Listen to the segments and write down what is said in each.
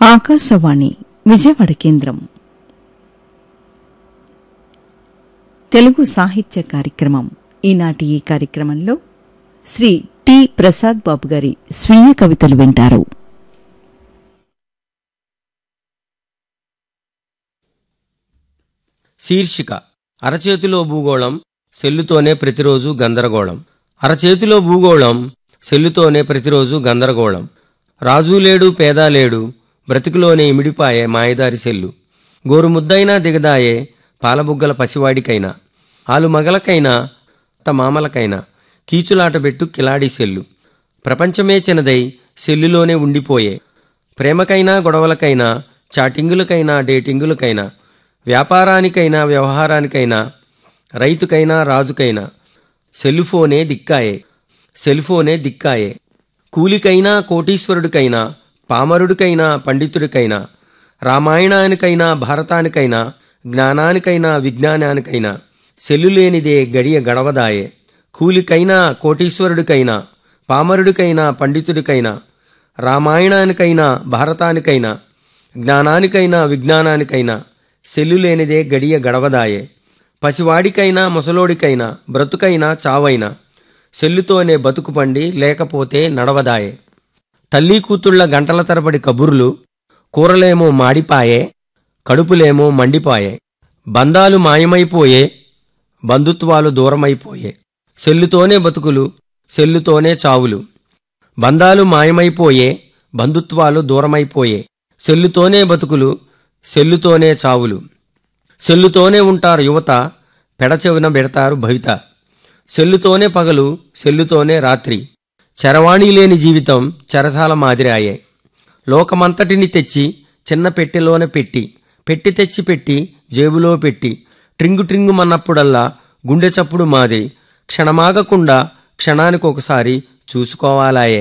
ఆకాశవాణి విజయవాడ కేంద్రం తెలుగు సాహిత్య కార్యక్రమం ఈనాటి ఈ కార్యక్రమంలో శ్రీ టి ప్రసాద్ బాబు గారి స్వీయ కవితలు వింటారు శీర్షిక అరచేతిలో భూగోళం సెల్లుతోనే ప్రతిరోజు గందరగోళం అరచేతిలో భూగోళం సెల్లుతోనే ప్రతిరోజు గందరగోళం రాజు లేడు పేద లేడు బ్రతికులోనే ఇమిడిపాయే మాయదారి సెల్లు గోరు ముద్దైనా దిగదాయే పాలబుగ్గల పసివాడికైనా ఆలు మగలకైనా అత్త మామలకైనా కీచులాటబెట్టు కిలాడి సెల్లు ప్రపంచమే చిన్నదై సెల్లులోనే ఉండిపోయే ప్రేమకైనా గొడవలకైనా చాటింగులకైనా డేటింగులకైనా వ్యాపారానికైనా వ్యవహారానికైనా రైతుకైనా రాజుకైనా సెల్ఫోనే దిక్కాయే సెల్ఫోనే దిక్కాయే కూలికైనా కోటీశ్వరుడికైనా పామరుడికైనా పండితుడికైనా రామాయణానికైనా భారతానికైనా జ్ఞానానికైనా విజ్ఞానానికైనా సెల్లు లేనిదే గడియ గడవదాయే కూలికైనా కోటీశ్వరుడికైనా పామరుడికైనా పండితుడికైనా రామాయణానికైనా భారతానికైనా జ్ఞానానికైనా విజ్ఞానానికైనా సెల్లు లేనిదే గడియ గడవదాయే పసివాడికైనా ముసలోడికైనా బ్రతుకైనా చావైనా సెల్లుతోనే బతుకు పండి లేకపోతే నడవదాయే తల్లి కూతుళ్ల గంటల తరబడి కబుర్లు కూరలేమో మాడిపాయే కడుపులేమో మండిపాయే బంధాలు మాయమైపోయే బంధుత్వాలు దూరమైపోయే సెల్లుతోనే బతుకులు సెల్లుతోనే చావులు బంధాలు మాయమైపోయే బంధుత్వాలు దూరమైపోయే సెల్లుతోనే బతుకులు సెల్లుతోనే చావులు సెల్లుతోనే ఉంటారు యువత పెడచెవిన పెడతారు భవిత సెల్లుతోనే పగలు సెల్లుతోనే రాత్రి చరవాణి లేని జీవితం చెరసాల మాదిరాయే లోకమంతటిని తెచ్చి చిన్న పెట్టెలోనే పెట్టి పెట్టి తెచ్చి పెట్టి జేబులో పెట్టి ట్రింగు ట్రింగుమన్నప్పుడల్లా గుండె చప్పుడు మాదిరి క్షణమాగకుండా క్షణానికొకసారి చూసుకోవాలాయే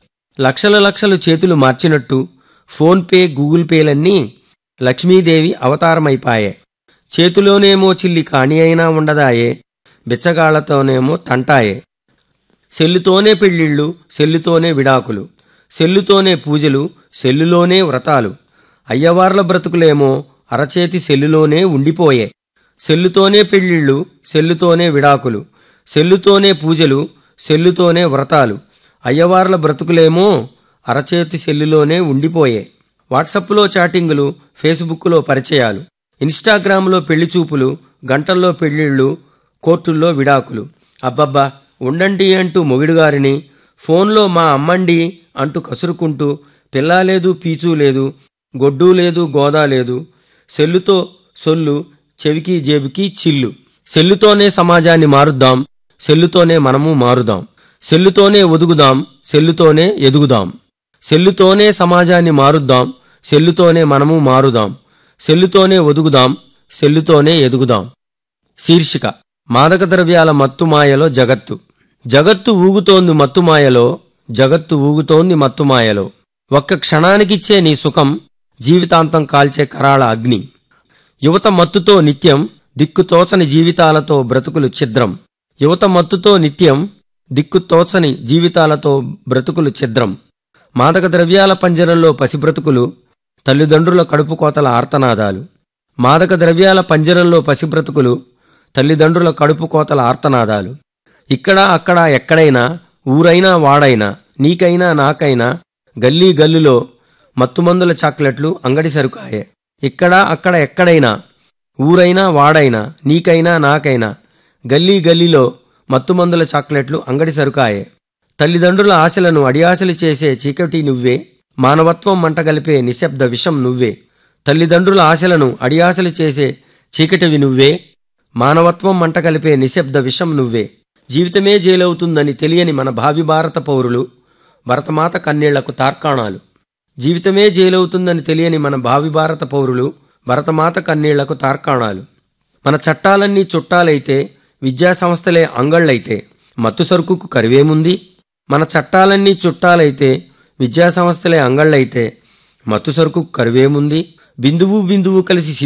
లక్షల లక్షలు చేతులు మార్చినట్టు ఫోన్పే గూగుల్ పేలన్నీ లక్ష్మీదేవి అవతారమైపాయే చేతిలోనేమో చిల్లి కాణి అయినా ఉండదాయే బిచ్చగాళ్లతోనేమో తంటాయే సెల్లుతోనే పెళ్ళిళ్ళు సెల్లుతోనే విడాకులు సెల్లుతోనే పూజలు సెల్లులోనే వ్రతాలు అయ్యవార్ల బ్రతుకులేమో అరచేతి సెల్లులోనే ఉండిపోయే సెల్లుతోనే పెళ్ళిళ్ళు సెల్లుతోనే విడాకులు సెల్లుతోనే పూజలు సెల్లుతోనే వ్రతాలు అయ్యవార్ల బ్రతుకులేమో అరచేతి సెల్లులోనే ఉండిపోయే వాట్సప్లో చాటింగులు ఫేస్బుక్లో పరిచయాలు ఇన్స్టాగ్రామ్లో పెళ్లి చూపులు గంటల్లో పెళ్లిళ్ళు కోర్టుల్లో విడాకులు అబ్బబ్బా ఉండండి అంటూ మొగిడుగారిని ఫోన్లో మా అమ్మండి అంటూ కసురుకుంటూ పిల్లా లేదు పీచు లేదు గొడ్డు లేదు గోదా లేదు సెల్లుతో సొల్లు చెవికి జేబుకి చిల్లు సెల్లుతోనే సమాజాన్ని మారుద్దాం సెల్లుతోనే మనము మారుదాం సెల్లుతోనే ఒదుగుదాం సెల్లుతోనే ఎదుగుదాం సెల్లుతోనే సమాజాన్ని మారుద్దాం సెల్లుతోనే మనము మారుదాం సెల్లుతోనే ఒదుగుదాం సెల్లుతోనే ఎదుగుదాం శీర్షిక మాదక ద్రవ్యాల మత్తుమాయలో జగత్తు జగత్తు ఊగుతోంది మత్తుమాయలో జగత్తు ఊగుతోంది మత్తుమాయలో ఒక్క క్షణానికిచ్చే నీ సుఖం జీవితాంతం కాల్చే కరాళ అగ్ని యువత మత్తుతో నిత్యం దిక్కుతోచని జీవితాలతో బ్రతుకులు ఛిద్రం యువత మత్తుతో నిత్యం దిక్కుతోచని జీవితాలతో బ్రతుకులు ఛిద్రం మాదక ద్రవ్యాల పంజరంలో పసిబ్రతుకులు తల్లిదండ్రుల కడుపు కోతల ఆర్తనాదాలు మాదక ద్రవ్యాల పంజరంలో పసిబ్రతుకులు తల్లిదండ్రుల కడుపు కోతల ఆర్తనాదాలు ఇక్కడ అక్కడ ఎక్కడైనా ఊరైనా వాడైనా నీకైనా నాకైనా గల్లీ గల్లులో మత్తుమందుల చాక్లెట్లు అంగడి సరుకాయే ఇక్కడ అక్కడ ఎక్కడైనా ఊరైనా వాడైనా నీకైనా నాకైనా గల్లీ గల్లీలో మత్తుమందుల చాక్లెట్లు అంగడి సరుకాయే తల్లిదండ్రుల ఆశలను అడియాసలు చేసే చీకటి నువ్వే మానవత్వం మంటగలిపే నిశ్శబ్ద విషం నువ్వే తల్లిదండ్రుల ఆశలను అడియాసలు చేసే చీకటివి నువ్వే మానవత్వం మంటగలిపే నిశ్శబ్ద విషం నువ్వే జీవితమే జైలవుతుందని తెలియని మన భావి భారత పౌరులు భరతమాత కన్నీళ్లకు తార్కాణాలు జీవితమే జైలవుతుందని తెలియని మన భావి భారత పౌరులు భరతమాత కన్నీళ్లకు తార్కాణాలు మన చట్టాలన్నీ చుట్టాలైతే విద్యా సంస్థలే అంగళ్ళైతే మత్తు సరుకుకు కరివేముంది మన చట్టాలన్నీ చుట్టాలైతే విద్యా సంస్థలే అంగళ్ళైతే మత్తు సరుకుకు కరివేముంది బిందువు బిందువు కలిసి